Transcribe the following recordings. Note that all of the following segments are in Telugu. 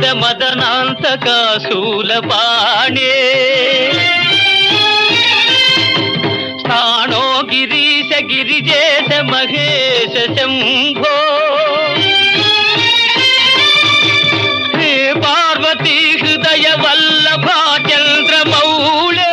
మదనాంతక శూలపాణే స్థాణో గిరీశ గిరిజేశ మహేశ శంభో హే పార్వతీ హృదయ వల్లభా చంద్రమౌళే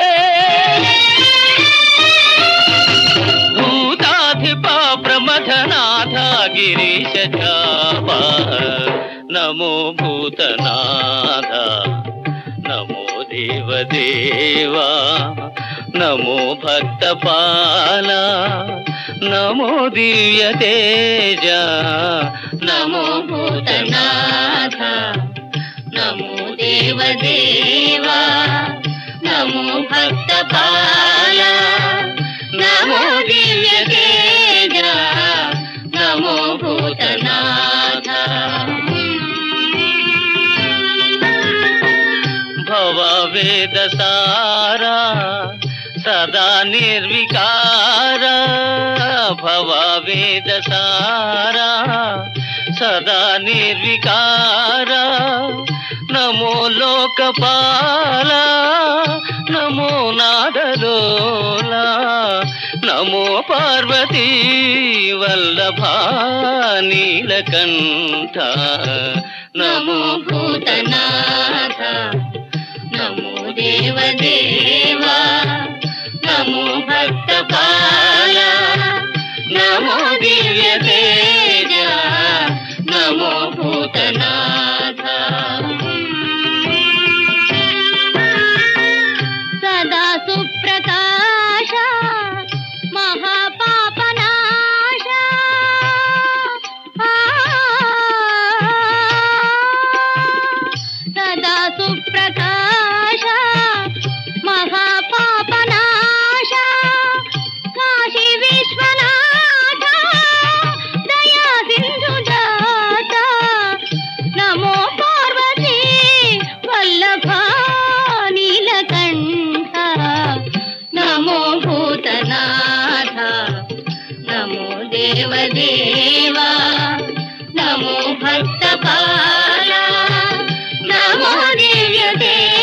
భూతాధిపా ప్రమథనాథ గిరీశ చాప నమో భూతనాథ నమో దేవదేవా నమో భక్తపాల నమో దివ్య తేజ నమో భూతనాథ నమో దేవదేవా నమో భక్తపాల నమో దివ్య తేజ నమో భూతనాథ భవ వేద సారా సదా నిర్వికార భవ వేద సారా సదా నిర్వికార నమో లోకపాల నమో నాదలోలా నమో పార్వతీ వల్లభా నీలకంఠ నమో భూతనాథ నమో దేవదేవా నమో భక్తపాల నమో దివ్య తేజ నమో భూతనాథ సదా సుప్రకాశ మహాపాపనాశ సదా సుప్రకాశ మహాపాపనాశ కాశీ విశ్వనాథ దయా సింధు జాత నమో పార్వతీ వల్లభ నీలకంఠ నమో భూతనాథ నమో దేవదేవా నమో భక్తపాల నమో దివ్య